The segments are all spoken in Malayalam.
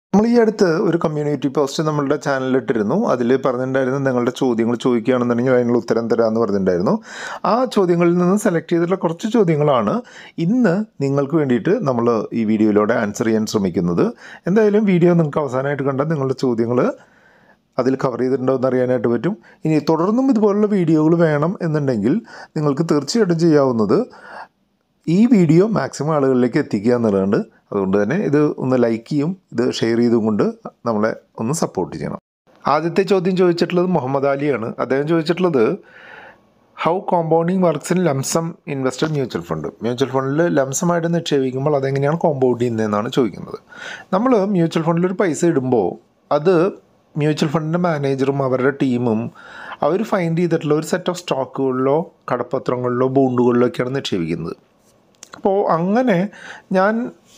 നമ്മൾ ഈ അടുത്ത് ഒരു കമ്മ്യൂണിറ്റി പോസ്റ്റ് നമ്മളുടെ ചാനലിൽ ഇട്ടിരുന്നു അതിൽ പറഞ്ഞിട്ടുണ്ടായിരുന്നു നിങ്ങളുടെ ചോദ്യങ്ങൾ ചോദിക്കുകയാണെന്നുണ്ടെങ്കിൽ അതിനുള്ള ഉത്തരം തരാമെന്ന് പറഞ്ഞിട്ടുണ്ടായിരുന്നു ആ ചോദ്യങ്ങളിൽ നിന്ന് സെലക്ട് ചെയ്തിട്ടുള്ള കുറച്ച് ചോദ്യങ്ങളാണ് ഇന്ന് നിങ്ങൾക്ക് വേണ്ടിയിട്ട് നമ്മൾ ഈ വീഡിയോയിലൂടെ ആൻസർ ചെയ്യാൻ ശ്രമിക്കുന്നത് എന്തായാലും വീഡിയോ നിങ്ങൾക്ക് അവസാനമായിട്ട് കണ്ടാൽ നിങ്ങളുടെ ചോദ്യങ്ങൾ അതിൽ കവർ ചെയ്തിട്ടുണ്ടോ എന്ന് അറിയാനായിട്ട് പറ്റും ഇനി തുടർന്നും ഇതുപോലുള്ള വീഡിയോകൾ വേണം എന്നുണ്ടെങ്കിൽ നിങ്ങൾക്ക് തീർച്ചയായിട്ടും ചെയ്യാവുന്നത് ഈ വീഡിയോ മാക്സിമം ആളുകളിലേക്ക് എത്തിക്കുക എന്നുള്ളതുണ്ട് അതുകൊണ്ട് തന്നെ ഇത് ഒന്ന് ലൈക്ക് ചെയ്യും ഇത് ഷെയർ ചെയ്തും കൊണ്ട് നമ്മളെ ഒന്ന് സപ്പോർട്ട് ചെയ്യണം ആദ്യത്തെ ചോദ്യം ചോദിച്ചിട്ടുള്ളത് മുഹമ്മദ് അലിയാണ് അദ്ദേഹം ചോദിച്ചിട്ടുള്ളത് how compounding works in lump sum invested mutual fund mutual ഫണ്ടിൽ ലംസമായിട്ട് നിക്ഷേപിക്കുമ്പോൾ അതെങ്ങനെയാണ് കോമ്പൗണ്ട് ചെയ്യുന്നതെന്നാണ് ചോദിക്കുന്നത് നമ്മൾ മ്യൂച്വൽ ഫണ്ടിൽ ഒരു പൈസ ഇടുമ്പോൾ അത് മ്യൂച്വൽ ഫണ്ടിൻ്റെ മാനേജറും അവരുടെ ടീമും അവർ ഫൈൻഡ് ചെയ്തിട്ടുള്ള ഒരു സെറ്റ് ഓഫ് സ്റ്റോക്കുകളിലോ കടപ്പത്രങ്ങളിലോ ബോണ്ടുകളിലോ ഒക്കെയാണ് നിക്ഷേപിക്കുന്നത് അപ്പോൾ അങ്ങനെ ഞാൻ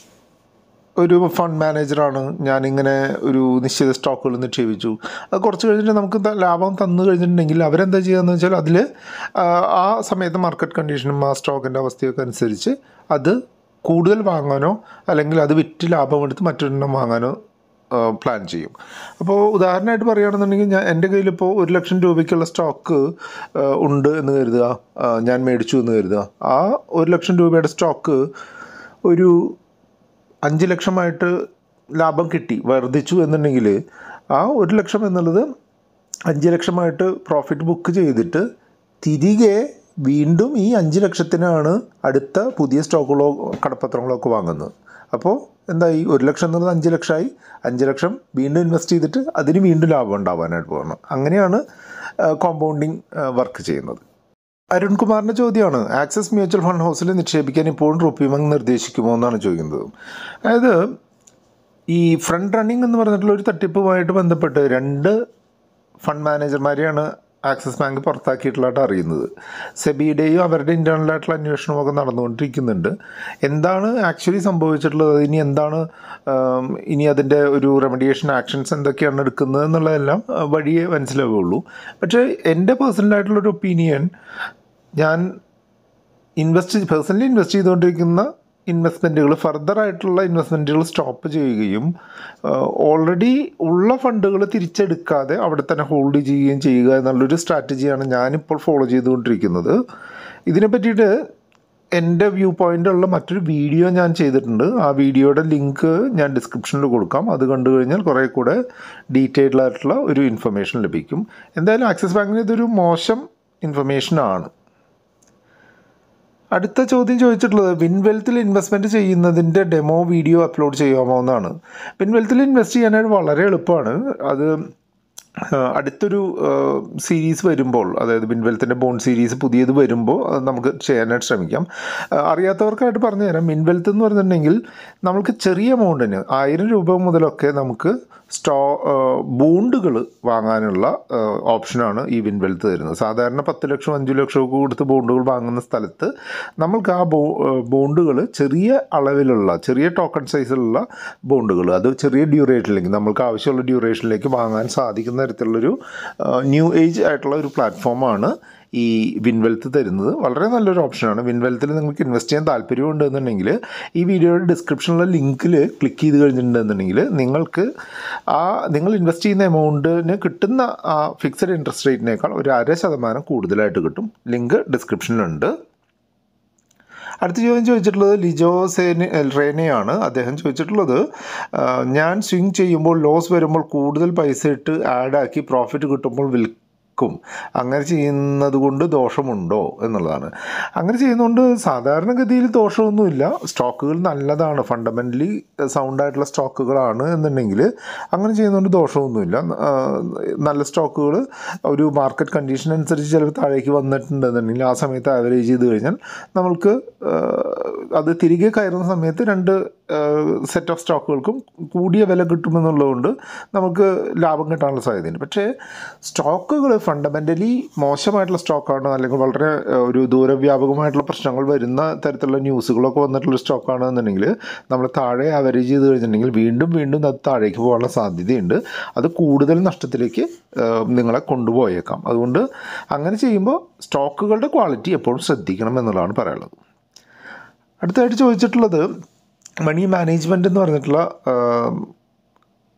ഒരു ഫണ്ട് മാനേജറാണ് ഞാനിങ്ങനെ ഒരു നിശ്ചിത സ്റ്റോക്കുകൾ നിക്ഷേപിച്ചു അത് കുറച്ച് കഴിഞ്ഞിട്ട് നമുക്ക് ത- ലാഭം തന്നു കഴിഞ്ഞിട്ടുണ്ടെങ്കിൽ അവരെന്താ ചെയ്യുകയെന്ന് വെച്ചാൽ അതിൽ ആ സമയത്ത് മാർക്കറ്റ് കണ്ടീഷനും ആ സ്റ്റോക്കിൻ്റെ അവസ്ഥയൊക്കെ അനുസരിച്ച് അത് കൂടുതൽ വാങ്ങാനോ അല്ലെങ്കിൽ അത് വിറ്റ് ലാഭമെടുത്ത് മറ്റൊരെണ്ണം വാങ്ങാനോ പ്ലാൻ ചെയ്യും അപ്പോൾ ഉദാഹരണമായിട്ട് പറയുകയാണെന്നുണ്ടെങ്കിൽ ഞാൻ എൻ്റെ കയ്യിലിപ്പോൾ ഒരു ലക്ഷം രൂപയ്ക്കുള്ള സ്റ്റോക്ക് ഉണ്ട് എന്ന് കരുതുക ആ, ഞാൻ മേടിച്ചു എന്ന് കരുതുക ആ ഒരു ലക്ഷം രൂപയുടെ സ്റ്റോക്ക് ഒരു അഞ്ച് ലക്ഷമായിട്ട് ലാഭം കിട്ടി വർദ്ധിച്ചു എന്നുണ്ടെങ്കിൽ ആ ഒരു ലക്ഷം എന്നുള്ളത് അഞ്ച് ലക്ഷമായിട്ട് പ്രോഫിറ്റ് ബുക്ക് ചെയ്തിട്ട് തിരികെ വീണ്ടും ഈ അഞ്ച് ലക്ഷത്തിനാണ് അടുത്ത പുതിയ സ്റ്റോക്കുകളോ കടപ്പത്രങ്ങളോ ഒക്കെ വാങ്ങുന്നത് അപ്പോൾ എന്തായി ഒരു ലക്ഷം എന്നുള്ളത് അഞ്ച് ലക്ഷമായി അഞ്ച് ലക്ഷം വീണ്ടും ഇൻവെസ്റ്റ് ചെയ്തിട്ട് അതിന് വീണ്ടും ലാഭം ഉണ്ടാവാനായിട്ട് പോകണം അങ്ങനെയാണ് കോമ്പൗണ്ടിങ് വർക്ക് ചെയ്യുന്നത് അരുൺകുമാറിൻ്റെ ചോദ്യമാണ് ആക്സിസ് മ്യൂച്വൽ ഫണ്ട് ഹൗസിൽ നിക്ഷേപിക്കാൻ ഇപ്പോഴും റുപ്പിമങ് നിർദ്ദേശിക്കുമോ എന്നാണ് ചോദിക്കുന്നത് അതായത് ഈ ഫ്രണ്ട് റണ്ണിങ് എന്ന് പറഞ്ഞിട്ടുള്ള ഒരു തട്ടിപ്പുമായിട്ട് ബന്ധപ്പെട്ട് രണ്ട് ഫണ്ട് മാനേജർമാരെയാണ് ആക്സിസ് ബാങ്ക് പുറത്താക്കിയിട്ടുള്ളതായിട്ട് അറിയുന്നത് സെബിയുടെയും അവരുടെ ഇൻറ്റേർണലായിട്ടുള്ള അന്വേഷണമൊക്കെ നടന്നുകൊണ്ടിരിക്കുന്നുണ്ട് എന്താണ് ആക്ച്വലി സംഭവിച്ചിട്ടുള്ളത് ഇനി എന്താണ് ആം, ഇനി അതിൻ്റെ ഒരു റെമഡിയേഷൻ ആക്ഷൻസ് എന്തൊക്കെയാണ് എടുക്കുന്നത് എന്നുള്ളതെല്ലാം ആ, വഴിയേ മനസ്സിലാവുകയുള്ളൂ പക്ഷേ എൻ്റെ പേഴ്സണലായിട്ടുള്ളൊരു ഒപ്പീനിയൻ ഞാൻ ഇൻവെസ്റ്റ് പേഴ്സണലി ഇൻവെസ്റ്റ് ചെയ്തുകൊണ്ടിരിക്കുന്ന ഇൻവെസ്റ്റ്മെൻറ്റുകൾ ഫർദർ ആയിട്ടുള്ള ഇൻവെസ്റ്റ്മെൻറ്റുകൾ സ്റ്റോപ്പ് ചെയ്യുകയും ഓൾറെഡി ഉള്ള ഫണ്ടുകൾ തിരിച്ചെടുക്കാതെ അവിടെ തന്നെ ഹോൾഡ് ചെയ്യുകയും ചെയ്യുക എന്നുള്ളൊരു സ്ട്രാറ്റജിയാണ് ഞാനിപ്പോൾ ഫോളോ ചെയ്തുകൊണ്ടിരിക്കുന്നത് ഇതിനെ പറ്റിയിട്ട് എൻ്റെ വ്യൂ പോയിൻ്റുള്ള മറ്റൊരു വീഡിയോ ഞാൻ ചെയ്തിട്ടുണ്ട് ആ വീഡിയോയുടെ ലിങ്ക് ഞാൻ ഡിസ്ക്രിപ്ഷനിൽ കൊടുക്കാം അത് കണ്ടു കഴിഞ്ഞാൽ കുറേ കൂടെ ഡീറ്റെയിൽഡ് ആയിട്ടുള്ള ഒരു ഇൻഫർമേഷൻ ലഭിക്കും എന്തായാലും ആക്സിസ് ബാങ്കിന് ഇതൊരു മോശം ഇൻഫർമേഷനാണ് അടുത്ത ചോദ്യം ചോദിച്ചിട്ടുള്ളത് വിൻവെൽത്തിൽ ഇൻവെസ്റ്റ്മെൻറ്റ് ചെയ്യുന്നതിൻ്റെ ഡെമോ വീഡിയോ അപ്ലോഡ് ചെയ്യാമോ എന്നാണ് വിൻവെൽത്തിൽ ഇൻവെസ്റ്റ് ചെയ്യാനായിട്ട് വളരെ എളുപ്പമാണ് അത് ആ, അടുത്തൊരു സീരീസ് വരുമ്പോൾ അതായത് മിൻവെൽത്തിൻ്റെ ബോണ്ട് സീരീസ് പുതിയത് വരുമ്പോൾ അത് നമുക്ക് ചെയ്യാനായിട്ട് ശ്രമിക്കാം ആ, അറിയാത്തവർക്കായിട്ട് പറഞ്ഞു തരാം മിൻവെൽത്ത് എന്ന് പറഞ്ഞിട്ടുണ്ടെങ്കിൽ നമുക്ക് ചെറിയ എമൗണ്ടിന് ആയിരം രൂപ മുതലൊക്കെ നമുക്ക് സ്റ്റോ ബോണ്ടുകൾ വാങ്ങാനുള്ള ആ, ഓപ്ഷനാണ് ഈ വിൻവെൽത്ത് തരുന്നത് സാധാരണ പത്ത് ലക്ഷം അഞ്ച് ലക്ഷം ഒക്കെ കൊടുത്ത് ബോണ്ടുകൾ വാങ്ങുന്ന സ്ഥലത്ത് നമ്മൾക്ക് ആ ബോ ബോണ്ടുകൾ ചെറിയ അളവിലുള്ള ചെറിയ ടോക്കൺ സൈസിലുള്ള ബോണ്ടുകൾ അത് ചെറിയ ഡ്യൂറേഷനിലേക്ക് നമ്മൾക്ക് ആവശ്യമുള്ള ഡ്യൂറേഷനിലേക്ക് വാങ്ങാൻ സാധിക്കുന്ന തരത്തിലുള്ളൊരു ന്യൂ ഏജ് ആയിട്ടുള്ള ഒരു പ്ലാറ്റ്ഫോമാണ് ഈ വിൻവെൽത്ത് തരുന്നത് വളരെ നല്ലൊരു ഓപ്ഷനാണ് വിൻവെൽത്തിൽ നിങ്ങൾക്ക് ഇൻവെസ്റ്റ് ചെയ്യാൻ താല്പര്യമുണ്ട് എന്നുണ്ടെങ്കിൽ ഈ വീഡിയോയുടെ ഡിസ്ക്രിപ്ഷനിലുള്ള ലിങ്കിൽ ക്ലിക്ക് ചെയ്ത് കഴിഞ്ഞിട്ടുണ്ടെന്നുണ്ടെങ്കിൽ നിങ്ങൾക്ക് ആ നിങ്ങൾ ഇൻവെസ്റ്റ് ചെയ്യുന്ന എമൗണ്ടിന് കിട്ടുന്ന ആ ഫിക്സഡ് ഇൻട്രസ്റ്റ് റേറ്റിനേക്കാൾ ഒരു അര ശതമാനം കൂടുതലായിട്ട് കിട്ടും ലിങ്ക് ഡിസ്ക്രിപ്ഷനിലുണ്ട് അടുത്ത ചോദ്യം ചോദിച്ചിട്ടുള്ളത് ലിജോ സേന റേനയാണ് അദ്ദേഹം ചോദിച്ചിട്ടുള്ളത് ആ, ഞാൻ സ്വിങ് ചെയ്യുമ്പോൾ ലോസ് വരുമ്പോൾ കൂടുതൽ പൈസ ഇട്ട് ആഡാക്കി പ്രോഫിറ്റ് കിട്ടുമ്പോൾ വിൽക്കും അങ്ങനെ ചെയ്യുന്നത് കൊണ്ട് ദോഷമുണ്ടോ എന്നുള്ളതാണ് അങ്ങനെ ചെയ്യുന്നതുകൊണ്ട് സാധാരണഗതിയിൽ ദോഷമൊന്നുമില്ല സ്റ്റോക്കുകൾ നല്ലതാണ് ഫണ്ടമെൻ്റലി സൗണ്ടായിട്ടുള്ള സ്റ്റോക്കുകളാണ് എന്നുണ്ടെങ്കിൽ അങ്ങനെ ചെയ്യുന്നതുകൊണ്ട് ദോഷമൊന്നുമില്ല ആ, നല്ല സ്റ്റോക്കുകൾ ഒരു മാർക്കറ്റ് കണ്ടീഷൻ അനുസരിച്ച് ചിലപ്പോൾ താഴേക്ക് വന്നിട്ടുണ്ടെന്നുണ്ടെങ്കിൽ ആ സമയത്ത് ആവറേജ് ചെയ്ത് കഴിഞ്ഞാൽ നമ്മൾക്ക് ആ, അത് തിരികെ കയറുന്ന സമയത്ത് രണ്ട് സെറ്റ് ഓഫ് സ്റ്റോക്കുകൾക്കും കൂടിയ വില കിട്ടുമെന്നുള്ളതുകൊണ്ട് നമുക്ക് ലാഭം കിട്ടാനുള്ള സാധ്യതയുണ്ട് പക്ഷേ സ്റ്റോക്കുകൾ ഫണ്ടമെൻ്റലി മോശമായിട്ടുള്ള സ്റ്റോക്കാണ് അല്ലെങ്കിൽ വളരെ ആ, ഒരു ദൂരവ്യാപകമായിട്ടുള്ള പ്രശ്നങ്ങൾ വരുന്ന തരത്തിലുള്ള ന്യൂസുകളൊക്കെ വന്നിട്ടുള്ള സ്റ്റോക്കാണ് എന്നുണ്ടെങ്കിൽ നമ്മൾ താഴെ ആവറേജ് ചെയ്ത് കഴിഞ്ഞിട്ടുണ്ടെങ്കിൽ വീണ്ടും വീണ്ടും അത് താഴേക്ക് പോകാനുള്ള സാധ്യതയുണ്ട് അത് കൂടുതൽ നഷ്ടത്തിലേക്ക് ആ, നിങ്ങളെ കൊണ്ടുപോയേക്കാം അതുകൊണ്ട് അങ്ങനെ ചെയ്യുമ്പോൾ സ്റ്റോക്കുകളുടെ ക്വാളിറ്റി എപ്പോഴും ശ്രദ്ധിക്കണം എന്നുള്ളതാണ് പറയാനുള്ളത് അടുത്തതായിട്ട് ചോദിച്ചിട്ടുള്ളത് മണി മാനേജ്മെൻറ്റ് എന്ന് പറഞ്ഞിട്ടുള്ള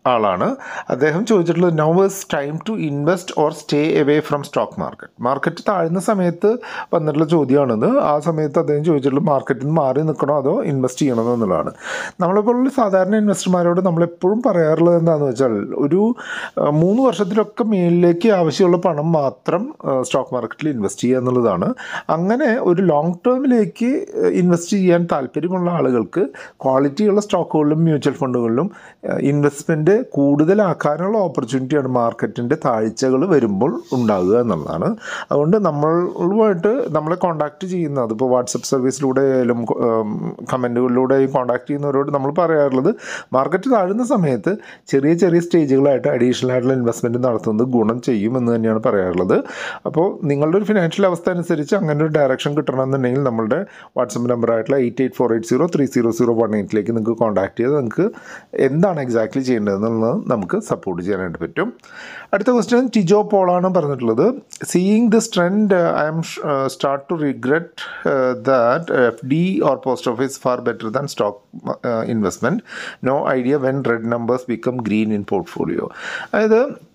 ആളാണ് അദ്ദേഹം ചോദിച്ചിട്ടുള്ളത് now is time to invest or stay away from stock market market താഴ്ന്ന സമയത്ത് വന്നിട്ടുള്ള ചോദ്യമാണിത് ആ സമയത്ത് അദ്ദേഹം ചോദിച്ചിട്ടുള്ളത് മാർക്കറ്റിൽ നിന്ന് മാറി നിൽക്കണോ അതോ ഇൻവെസ്റ്റ് ചെയ്യണമോ എന്നുള്ളതാണ് നമ്മളെപ്പോലുള്ള സാധാരണ ഇൻവെസ്റ്റർമാരോട് നമ്മളെപ്പോഴും പറയാറുള്ളത് എന്താണെന്ന് വെച്ചാൽ ഒരു ആ, മൂന്ന് വർഷത്തിലൊക്കെ മേലിലേക്ക് ആവശ്യമുള്ള പണം മാത്രം സ്റ്റോക്ക് മാർക്കറ്റിൽ ഇൻവെസ്റ്റ് ചെയ്യുക എന്നുള്ളതാണ് അങ്ങനെ ഒരു ലോങ് ടേമിലേക്ക് ഇൻവെസ്റ്റ് ചെയ്യാൻ താല്പര്യമുള്ള ആളുകൾക്ക് ക്വാളിറ്റിയുള്ള സ്റ്റോക്കുകളിലും മ്യൂച്വൽ ഫണ്ടുകളിലും ഇൻവെസ്റ്റ്മെൻറ്റ് കൂടുതലാക്കാനുള്ള ഓപ്പർച്യൂണിറ്റിയാണ് മാർക്കറ്റിൻ്റെ താഴ്ചകൾ വരുമ്പോൾ ഉണ്ടാകുക എന്നുള്ളതാണ് അതുകൊണ്ട് നമ്മളുമായിട്ട് നമ്മളെ കോൺടാക്റ്റ് ചെയ്യുന്ന അതിപ്പോൾ വാട്സപ്പ് സർവീസിലൂടെ ആയാലും കമൻറ്റുകളിലൂടെ കോൺടാക്ട് ചെയ്യുന്നവരോട് നമ്മൾ പറയാറുള്ളത് മാർക്കറ്റ് താഴുന്ന സമയത്ത് ചെറിയ ചെറിയ സ്റ്റേജുകളായിട്ട് അഡീഷണൽ ആയിട്ടുള്ള ഇൻവെസ്റ്റ്മെൻറ്റ് നടത്തുന്നത് ഗുണം ചെയ്യും എന്ന് തന്നെയാണ് പറയാറുള്ളത് അപ്പോൾ നിങ്ങളുടെ ഒരു ഫിനാൻഷ്യൽ അവസ്ഥ അനുസരിച്ച് അങ്ങനെ ഒരു ഡയറക്ഷൻ കിട്ടണമെന്നുണ്ടെങ്കിൽ നമ്മളുടെ വാട്സപ്പ് നമ്പറായിട്ടുള്ള eight eight four eight zero three zero zero one എയ്റ്റിലേക്ക് നിങ്ങൾക്ക് കോൺടാക്ട് ചെയ്ത് നിങ്ങൾക്ക് എന്താണ് എക്സാക്ട്ലി ചെയ്യേണ്ടതെന്നുള്ളത് നമുക്ക് സപ്പോർട്ട് ചെയ്യാനായിട്ട് പറ്റും അടുത്ത ക്വസ്റ്റ്യൻ ടിജോ പോളാണ് പറഞ്ഞിട്ടുള്ളത് seeing this trend I'm start to regret that F D or post office far better than stock investment no idea when red numbers become green in portfolio അതായത്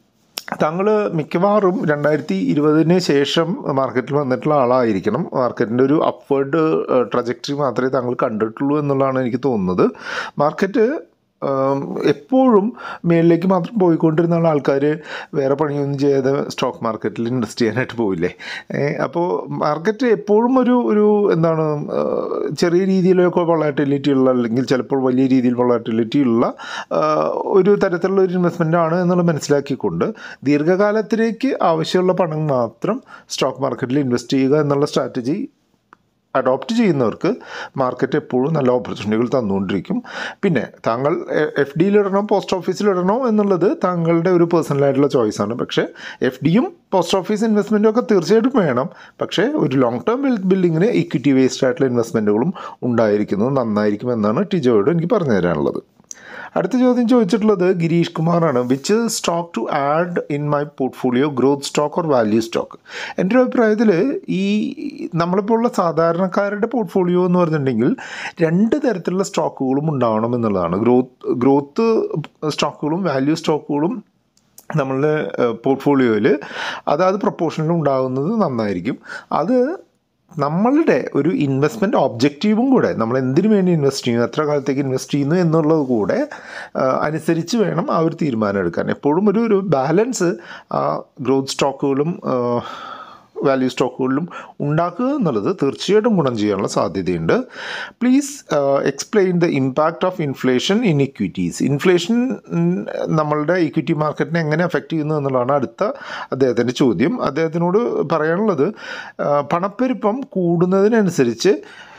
താങ്കൾ മിക്കവാറും രണ്ടായിരത്തി ഇരുപതിന് ശേഷം മാർക്കറ്റിൽ വന്നിട്ടുള്ള ആളായിരിക്കണം മാർക്കറ്റിൻ്റെ ഒരു അപ്വേർഡ് ട്രജക്ടറി മാത്രമേ താങ്കൾ കണ്ടിട്ടുള്ളൂ എന്നുള്ളതാണ് എനിക്ക് തോന്നുന്നത് മാർക്കറ്റ് ആം, എപ്പോഴും മേളിലേക്ക് മാത്രം പോയിക്കൊണ്ടിരുന്ന ആൾക്കാർ വേറെ പണിയൊന്നും ചെയ്യാതെ സ്റ്റോക്ക് മാർക്കറ്റിൽ ഇൻവെസ്റ്റ് ചെയ്യാനായിട്ട് പോയില്ലേ അപ്പോൾ മാർക്കറ്റ് എപ്പോഴും ഒരു ഒരു എന്താണ് ആ, ചെറിയ രീതിയിലൊക്കെ വൊളാറ്റിലിറ്റി ഉള്ള അല്ലെങ്കിൽ ചിലപ്പോൾ വലിയ രീതിയിൽ വൊളാറ്റിലിറ്റി ഉള്ള ആ, ഒരു തരത്തിലുള്ള ഒരു ഇൻവെസ്റ്റ്മെൻ്റ് ആണ് എന്നുള്ളത് മനസ്സിലാക്കിക്കൊണ്ട് ദീർഘകാലത്തിലേക്ക് ആവശ്യമുള്ള പണം മാത്രം സ്റ്റോക്ക് മാർക്കറ്റിൽ ഇൻവെസ്റ്റ് ചെയ്യുക എന്നുള്ള സ്ട്രാറ്റജി അഡോപ്റ്റ് ചെയ്യുന്നവർക്ക് മാർക്കറ്റ് എപ്പോഴും നല്ല ഓപ്പർച്യൂണിറ്റികൾ തന്നുകൊണ്ടിരിക്കും പിന്നെ താങ്കൾ എഫ് ഡിയിലിടണോ പോസ്റ്റ് ഓഫീസിലിടണോ എന്നുള്ളത് താങ്കളുടെ ഒരു പേഴ്സണൽ ആയിട്ടുള്ള ചോയ്സാണ് പക്ഷേ എഫ് ഡിയും പോസ്റ്റ് ഓഫീസ് ഇൻവെസ്റ്റ്മെൻറ്റും ഒക്കെ തീർച്ചയായിട്ടും വേണം പക്ഷേ ഒരു ലോങ് ടേം വെൽത്ത് ബിൽഡിങ്ങിന് ഇക്വിറ്റി വേസ്ഡ് ആയിട്ടുള്ള ഇൻവെസ്റ്റ്മെൻറ്റുകളും ഉണ്ടായിരിക്കുന്നത് നന്നായിരിക്കും എന്നാണ് ടിജോയോട് എനിക്ക് പറഞ്ഞു തരാനുള്ളത് അടുത്ത ചോദ്യം ചോദിച്ചിട്ടുള്ളത് ഗിരീഷ് കുമാറാണ് which stock to add in my portfolio growth stock or value stock എൻ്റെ ഒരു അഭിപ്രായത്തിൽ ഈ നമ്മളിപ്പോഴുള്ള സാധാരണക്കാരുടെ പോർട്ട്ഫോളിയോ എന്ന് പറഞ്ഞിട്ടുണ്ടെങ്കിൽ രണ്ട് തരത്തിലുള്ള സ്റ്റോക്കുകളും ഉണ്ടാവണം എന്നുള്ളതാണ് ഗ്രോത്ത് ഗ്രോത്ത് സ്റ്റോക്കുകളും വാല്യൂ സ്റ്റോക്കുകളും നമ്മളുടെ പോർട്ട്ഫോളിയോയിൽ അതാത് പ്രൊപ്പോർഷനിൽ ഉണ്ടാകുന്നത് നന്നായിരിക്കും അത് നമ്മളുടെ ഒരു ഇൻവെസ്റ്റ്മെൻറ്റ് ഒബ്ജക്റ്റീവും കൂടെ നമ്മൾ എന്തിനു വേണ്ടി ഇൻവെസ്റ്റ് ചെയ്യുന്നു എത്ര കാലത്തേക്ക് ഇൻവെസ്റ്റ് ചെയ്യുന്നു എന്നുള്ളത് കൂടെ ആ, അനുസരിച്ച് വേണം ആ ഒരു തീരുമാനം എടുക്കാൻ എപ്പോഴും ഒരു ഒരു ബാലൻസ് ആ ഗ്രോത്ത് സ്റ്റോക്കുകളും വാല്യൂ സ്റ്റോക്കുകളിലും ഉണ്ടാക്കുക എന്നുള്ളത് തീർച്ചയായിട്ടും ഗുണം ചെയ്യാനുള്ള സാധ്യതയുണ്ട് please explain the impact of inflation in equities inflation നമ്മളുടെ ഇക്വിറ്റി മാർക്കറ്റിനെ എങ്ങനെ അഫക്റ്റ് ചെയ്യുന്നു എന്നുള്ളതാണ് അടുത്ത അദ്ദേഹത്തിൻ്റെ ചോദ്യം അദ്ദേഹത്തിനോട് പറയാനുള്ളത് ആ, പണപ്പെരുപ്പം കൂടുന്നതിനനുസരിച്ച്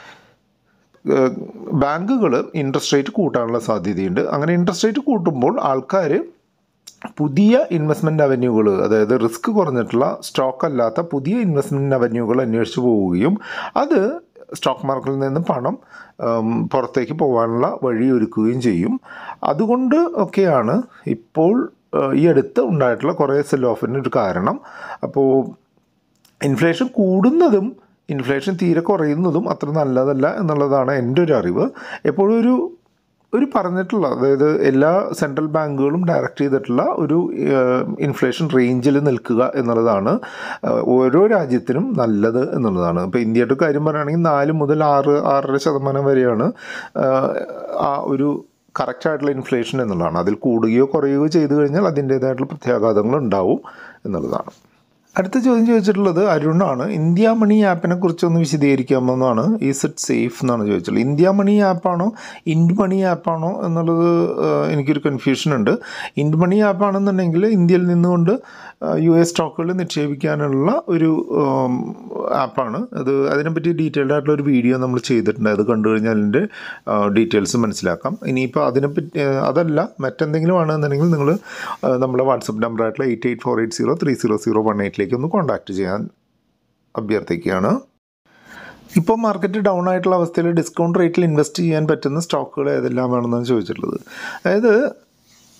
ബാങ്കുകൾ ഇൻട്രസ്റ്റ് റേറ്റ് കൂട്ടാനുള്ള സാധ്യതയുണ്ട് അങ്ങനെ ഇൻട്രസ്റ്റ് റേറ്റ് കൂട്ടുമ്പോൾ ആൾക്കാർ പുതിയ ഇൻവെസ്റ്റ്മെൻറ്റ് അവന്യൂകൾ അതായത് റിസ്ക് കുറഞ്ഞിട്ടുള്ള സ്റ്റോക്ക് അല്ലാത്ത പുതിയ ഇൻവെസ്റ്റ്മെൻറ്റ് അവന്യൂകൾ അന്വേഷിച്ച് പോവുകയും അത് സ്റ്റോക്ക് മാർക്കറ്റിൽ നിന്ന് പണം ഉം, പുറത്തേക്ക് പോകാനുള്ള വഴി ഒരുക്കുകയും ചെയ്യും അതുകൊണ്ട് ഒക്കെയാണ് ഇപ്പോൾ ഏഹ്, ഈ അടുത്ത് ഉണ്ടായിട്ടുള്ള കുറേ സെൽ ഓഫിന് ഒരു കാരണം അപ്പോൾ ഇൻഫ്ലേഷൻ കൂടുന്നതും ഇൻഫ്ലേഷൻ തീരെ കുറയുന്നതും അത്ര നല്ലതല്ല എന്നുള്ളതാണ് എൻ്റെ ഒരു അറിവ് എപ്പോഴും ഒരു ഒരു പറഞ്ഞിട്ടുള്ള അതായത് എല്ലാ സെൻട്രൽ ബാങ്കുകളും ഡയറക്റ്റ് ചെയ്തിട്ടുള്ള ഒരു ഇൻഫ്ലേഷൻ റേഞ്ചിൽ നിൽക്കുക എന്നുള്ളതാണ് ഏഹ്, ഓരോ രാജ്യത്തിനും നല്ലത് എന്നുള്ളതാണ് ഇപ്പോൾ ഇന്ത്യയുടെ കാര്യം പറയുകയാണെങ്കിൽ നാല് മുതൽ ആറ് ആറര ശതമാനം വരെയാണ് ഏഹ്, ആ ഒരു കറക്റ്റായിട്ടുള്ള ഇൻഫ്ലേഷൻ എന്നുള്ളതാണ് അതിൽ കൂടുകയോ കുറയുകയോ ചെയ്തു കഴിഞ്ഞാൽ അതിൻ്റേതായിട്ടുള്ള പ്രത്യാഘാതങ്ങൾ ഉണ്ടാവും എന്നുള്ളതാണ് അടുത്ത ചോദ്യം ചോദിച്ചിട്ടുള്ളത് അരുണാണ് ഇന്ത്യ മണി ആപ്പിനെ കുറിച്ചൊന്ന് വിശദീകരിക്കാമോ എന്നാണ് ഈസ് ഇറ്റ് സേഫ് എന്നാണ് ചോദിച്ചിട്ടുള്ളത് ഇന്ത്യ മണി ആപ്പാണോ ഇൻഡ് മണി ആപ്പാണോ എന്നുള്ളത് ആ, എനിക്കൊരു കൺഫ്യൂഷൻ ഉണ്ട് ഇൻഡ് മണി ആപ്പാണെന്നുണ്ടെങ്കിൽ ഇന്ത്യയിൽ നിന്നുകൊണ്ട് യു എസ് സ്റ്റോക്കുകളിൽ നിക്ഷേപിക്കാനുള്ള ഒരു ഉം, ആപ്പാണ് അത് അതിനെപ്പറ്റി ഡീറ്റെയിൽഡ് ആയിട്ടുള്ള ഒരു വീഡിയോ നമ്മൾ ചെയ്തിട്ടുണ്ട് അത് കണ്ടു കഴിഞ്ഞാൽ അതിൻ്റെ ഡീറ്റെയിൽസ് മനസ്സിലാക്കാം ഇനിയിപ്പോൾ അതിനെപ്പറ്റി ആ, അതല്ല മറ്റെന്തെങ്കിലും ആണെന്നുണ്ടെങ്കിൽ നിങ്ങൾ നമ്മുടെ വാട്സപ്പ് നമ്പറായിട്ടുള്ള eight eight four eight zero three zero zero one എയ്റ്റിലേക്ക് ഒന്ന് കോൺടാക്റ്റ് ചെയ്യാൻ അഭ്യർത്ഥിക്കുകയാണ് ഇപ്പോൾ മാർക്കറ്റ് ഡൗൺ ആയിട്ടുള്ള അവസ്ഥയിൽ ഡിസ്കൗണ്ട് റേറ്റിൽ ഇൻവെസ്റ്റ് ചെയ്യാൻ പറ്റുന്ന സ്റ്റോക്കുകൾ ഏതെല്ലാം വേണമെന്നാണ് ചോദിച്ചിട്ടുള്ളത് അതായത്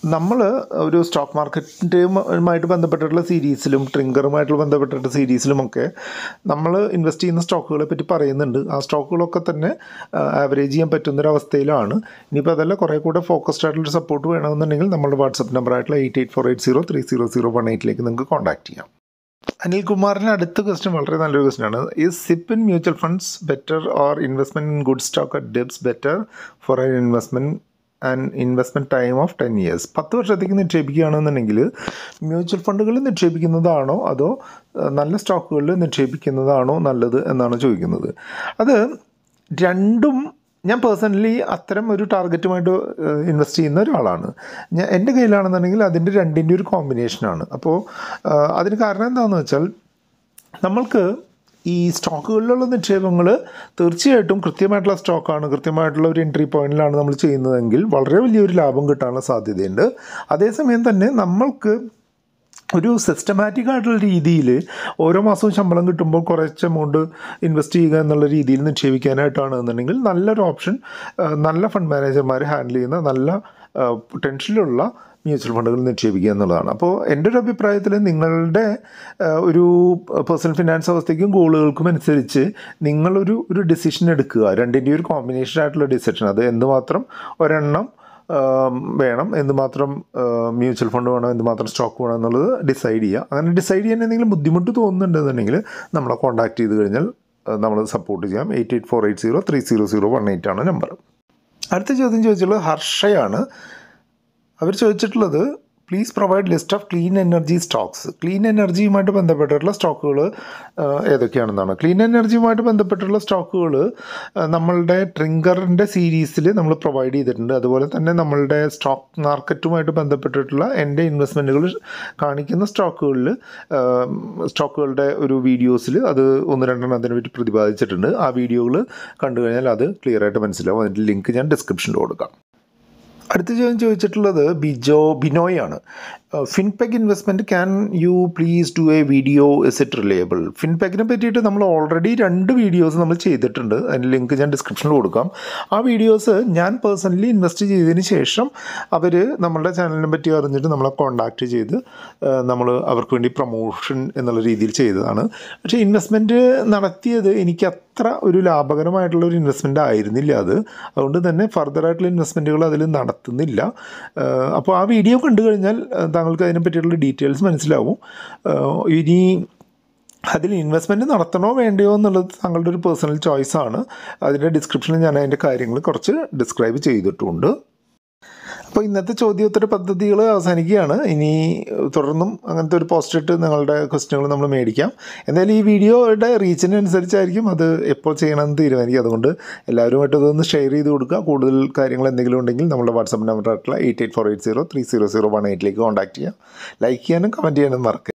നമ്മൾ ഒരു സ്റ്റോക്ക് മാർക്കറ്റുമായിട്ട് ബന്ധപ്പെട്ടിട്ടുള്ള സീരീസിലും ട്രിങ്കറുമായിട്ട് ബന്ധപ്പെട്ടിട്ടുള്ള സീരീസിലുമൊക്കെ നമ്മൾ ഇൻവെസ്റ്റ് ചെയ്യുന്ന സ്റ്റോക്കുകളെ പറ്റി പറയുന്നുണ്ട് ആ സ്റ്റോക്കുകളൊക്കെ തന്നെ ആവറേജ് ചെയ്യാൻ പറ്റുന്നൊരവസ്ഥയിലാണ് ഇനിയിപ്പോൾ അതല്ല കുറേ കൂടെ ഫോക്കസ്ഡ് ആയിട്ടുള്ള സപ്പോർട്ട് വേണമെന്നുണ്ടെങ്കിൽ നമ്മുടെ വാട്സപ്പ് നമ്പർ ആയിട്ടുള്ള eight eight four eight zero three zero zero one എയ്റ്റിലേക്ക് നിങ്ങൾക്ക് കോൺടാക്ട് ചെയ്യാം അനിൽകുമാറിൻ്റെ അടുത്ത ക്വസ്റ്റ്യൻ വളരെ നല്ലൊരു ക്വസ്റ്റ്യൻ ആണ് ഈ SIP in mutual funds better or investment in good stock at dips better for an investment and investment time of ten years പത്ത് വർഷത്തേക്ക് നിക്ഷേപിക്കുകയാണെന്നുണ്ടെങ്കിൽ മ്യൂച്വൽ ഫണ്ടുകളിൽ നിക്ഷേപിക്കുന്നതാണോ അതോ ഏഹ്, നല്ല സ്റ്റോക്കുകളിൽ നിക്ഷേപിക്കുന്നതാണോ നല്ലത് എന്നാണ് ചോദിക്കുന്നത് അത് രണ്ടും ഞാൻ പേഴ്സണലി അത്തരം ഒരു ടാർഗറ്റുമായിട്ട് ഇൻവെസ്റ്റ് ചെയ്യുന്ന ഒരാളാണ് ഞാൻ എൻ്റെ കയ്യിലാണെന്നുണ്ടെങ്കിൽ അതിൻ്റെ രണ്ടിൻ്റെ ഒരു കോമ്പിനേഷനാണ് അപ്പോൾ ഏഹ്, അതിന് കാരണം എന്താണെന്ന് വെച്ചാൽ നമ്മൾക്ക് ഈ സ്റ്റോക്കുകളിലുള്ള നിക്ഷേപങ്ങൾ തീർച്ചയായിട്ടും കൃത്യമായിട്ടുള്ള സ്റ്റോക്കാണ് കൃത്യമായിട്ടുള്ള ഒരു എൻട്രി പോയിന്റിലാണ് നമ്മൾ ചെയ്യുന്നതെങ്കിൽ വളരെ വലിയൊരു ലാഭം കിട്ടാനുള്ള സാധ്യതയുണ്ട് അതേസമയം തന്നെ നമ്മൾക്ക് ഒരു സിസ്റ്റമാറ്റിക് ആയിട്ടുള്ള രീതിയിൽ ഓരോ മാസവും ശമ്പളം കിട്ടുമ്പോൾ കുറച്ച് എമൗണ്ട് ഇൻവെസ്റ്റ് ചെയ്യുക എന്നുള്ള രീതിയിൽ നിക്ഷേപിക്കാനായിട്ടാണ് എന്നുണ്ടെങ്കിൽ നല്ലൊരു ഓപ്ഷൻ നല്ല ഫണ്ട് മാനേജർമാർ ഹാൻഡിൽ ചെയ്യുന്ന നല്ല പൊട്ടൻഷ്യലുള്ള മ്യൂച്വൽ ഫണ്ടുകൾ നിക്ഷേപിക്കുക എന്നുള്ളതാണ് അപ്പോൾ എൻ്റെ ഒരു അഭിപ്രായത്തിൽ നിങ്ങളുടെ ആ, ഒരു പേഴ്സണൽ ഫിനാൻസ് അവസ്ഥയ്ക്കും ഗോളുകൾക്കും അനുസരിച്ച് നിങ്ങളൊരു ഒരു ഡിസിഷൻ എടുക്കുക രണ്ടിൻ്റെ ഒരു കോമ്പിനേഷൻ ആയിട്ടുള്ള ഡിസിഷൻ അത് എന്തുമാത്രം ഒരെണ്ണം ആം, വേണം എന്തുമാത്രം മ്യൂച്വൽ ഫണ്ട് വേണം എന്തുമാത്രം സ്റ്റോക്ക് വേണം എന്നുള്ളത് ഡിസൈഡ് ചെയ്യുക അങ്ങനെ ഡിസൈഡ് ചെയ്യാൻ എന്തെങ്കിലും ബുദ്ധിമുട്ട് തോന്നുന്നുണ്ടെന്നുണ്ടെങ്കിൽ നമ്മളെ കോൺടാക്ട് ചെയ്ത് കഴിഞ്ഞാൽ നമ്മൾ സപ്പോർട്ട് ചെയ്യാം eight eight four eight zero three zero zero one eight ആണ് നമ്പർ അടുത്ത ചോദ്യം ചോദിച്ചുള്ളത് ഹർഷയാണ് അവർ ചോദിച്ചിട്ടുള്ളത് please provide list of clean energy stocks clean എനർജിയുമായിട്ട് ബന്ധപ്പെട്ടിട്ടുള്ള സ്റ്റോക്കുകൾ ഏതൊക്കെയാണെന്നാണ് ക്ലീൻ എനർജിയുമായിട്ട് ബന്ധപ്പെട്ടുള്ള സ്റ്റോക്കുകൾ നമ്മളുടെ ട്രിങ്കറിൻ്റെ സീരീസിൽ നമ്മൾ പ്രൊവൈഡ് ചെയ്തിട്ടുണ്ട് അതുപോലെ തന്നെ നമ്മളുടെ സ്റ്റോക്ക് മാർക്കറ്റുമായിട്ട് ബന്ധപ്പെട്ടിട്ടുള്ള എൻ്റെ ഇൻവെസ്റ്റ്മെൻറ്റുകൾ കാണിക്കുന്ന സ്റ്റോക്കുകളിൽ സ്റ്റോക്കുകളുടെ ഒരു വീഡിയോസിൽ അത് ഒന്ന് രണ്ടെണ്ണം അതിനെ പറ്റി പ്രതിപാദിച്ചിട്ടുണ്ട് ആ വീഡിയോകൾ കണ്ടു കഴിഞ്ഞാൽ അത് ക്ലിയർ ആയിട്ട് മനസ്സിലാവും അതിൻ്റെ ലിങ്ക് ഞാൻ ഡിസ്ക്രിപ്ഷനിൽ കൊടുക്കാം അടുത്ത ചോദ്യം ചോദിച്ചിട്ടുള്ളത് ബിജോ ബിനോയ് ആണ് Finpec investment can you please do a video is it reliable ഫിൻപെക്കിനെ പറ്റിയിട്ട് നമ്മൾ ഓൾറെഡി രണ്ട് വീഡിയോസ് നമ്മൾ ചെയ്തിട്ടുണ്ട് അതിൻ്റെ ലിങ്ക് ഞാൻ ഡിസ്ക്രിപ്ഷനിൽ കൊടുക്കാം ആ വീഡിയോസ് ഞാൻ പേഴ്സണലി ഇൻവെസ്റ്റ് ചെയ്തതിന് ശേഷം അവർ നമ്മളുടെ ചാനലിനെ പറ്റി അറിഞ്ഞിട്ട് നമ്മളെ കോൺടാക്റ്റ് ചെയ്ത് നമ്മൾ അവർക്ക് വേണ്ടി പ്രൊമോഷൻ എന്നുള്ള രീതിയിൽ ചെയ്തതാണ് പക്ഷേ ഇൻവെസ്റ്റ്മെൻറ്റ് നടത്തിയത് എനിക്ക് അത്ര ഒരു ലാഭകരമായിട്ടുള്ള ഒരു ഇൻവെസ്റ്റ്മെൻ്റ് ആയിരുന്നില്ല അത് അതുകൊണ്ട് തന്നെ ഫർദറായിട്ടുള്ള ഇൻവെസ്റ്റ്മെൻറ്റുകൾ അതിൽ നടത്തുന്നില്ല ഏഹ് അപ്പോൾ ആ വീഡിയോ കണ്ടു കഴിഞ്ഞാൽ ഏഹ് താങ്കൾക്ക് അതിനെ പറ്റിയിട്ടുള്ള ഡീറ്റെയിൽസ് മനസ്സിലാവും ഏഹ് ഇനി അതിൽ ഇൻവെസ്റ്റ്മെൻറ്റ് നടത്തണോ വേണ്ടയോ എന്നുള്ളത് താങ്കളുടെ ഒരു പേഴ്സണൽ ചോയ്സാണ് അതിൻ്റെ ഡിസ്ക്രിപ്ഷനിൽ ഞാൻ അതിൻ്റെ കാര്യങ്ങൾ കുറച്ച് ഡിസ്ക്രൈബ് ചെയ്തിട്ടുണ്ട് അപ്പോൾ ഇന്നത്തെ ചോദ്യോത്തര പദ്ധതികൾ അവസാനിക്കുകയാണ് ഇനി തുടർന്നും അങ്ങനത്തെ ഒരു പോസ്റ്റ് ഇട്ട് നിങ്ങളുടെ ക്വസ്റ്റ്യനുകൾ നമ്മൾ മേടിക്കാം എന്തായാലും ഈ വീഡിയോയുടെ റീച്ചിനനുസരിച്ചായിരിക്കും അത് എപ്പോൾ ചെയ്യണമെന്ന് തീരുമാനിക്കും അതുകൊണ്ട് എല്ലാവരുമായിട്ട് ഇതൊന്ന് ഷെയർ ചെയ്ത് കൊടുക്കുക കൂടുതൽ കാര്യങ്ങൾ എന്തെങ്കിലും ഉണ്ടെങ്കിൽ നമ്മുടെ വാട്സാപ്പ് നമ്പർ ആയിട്ടുള്ള eight eight four eight zero three zero zero one എയ്റ്റിലേക്ക് കോൺടാക്ട് ചെയ്യാം ലൈക്ക് ചെയ്യാനും കമൻറ്റ് ചെയ്യാനും മറക്കുക